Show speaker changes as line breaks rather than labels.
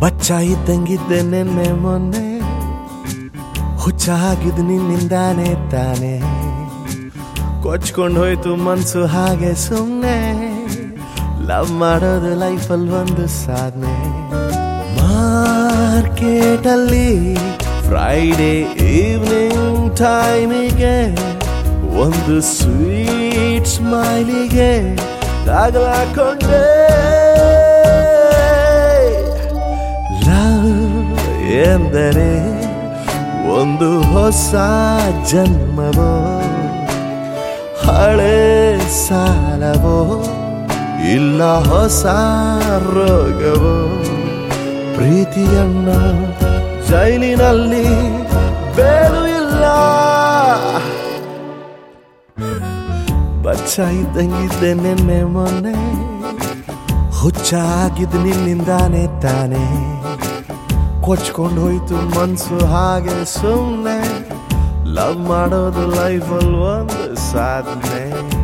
ಬಚ್ಚ ಇದ್ದಂಗಿದ್ದೆ ನೆನ್ನೆ ಮೊನ್ನೆ ಹುಚ್ಚಾಗಿದ್ ನಿನ್ನಿಂದಾನೆ ತಾನೆ ಕೊಚ್ಕೊಂಡು ಹೋಯ್ತು ಮನ್ಸು ಹಾಗೆ ಸುಮ್ಮನೆ ಲವ್ ಮಾಡೋದು ಲೈಫಲ್ಲಿ ಒಂದು ಸಾಧನೆ ಮಾರ್ಕೆಟಲ್ಲಿ ಫ್ರೈಡೇ ಈವ್ನಿಂಗ್ ಟೈಮಿಗೆ ಒಂದು ಸ್ವೀಟ್ ಸ್ಮೈಲಿಗೆ ತಗಲಾಕೊಂಡೆ ಲವ್ ಎಂದರೆ ಒಂದು ಹೊಸ ಜನ್ಮವೋ ಹಳೆ ಸಾಲವೋ ಇಲ್ಲ ಹೊಸ ರೋಗವೋ ಪ್ರೀತಿಯನ್ನ ಜೈಲಿನಲ್ಲಿ ಬೇರು ಇಲ್ಲ ಬಚ್ಚ ಇದ್ದಂಗಿದ್ದೆ ನಿನ್ನೆ ಮೊನ್ನೆ ಹುಚ್ಚಾಗಿದ್ದು ನಿನ್ನಿಂದಾನೆ ತಾನೆ ಕೊಚ್ಕೊಂಡು ಹೋಯ್ತು ಮನ್ಸು ಹಾಗೆ ಸುಮ್ಮನೆ ಲವ್ ಮಾಡೋದು ಲೈಫಲ್ಲಿ ಒಂದು ಸಾಧನೆ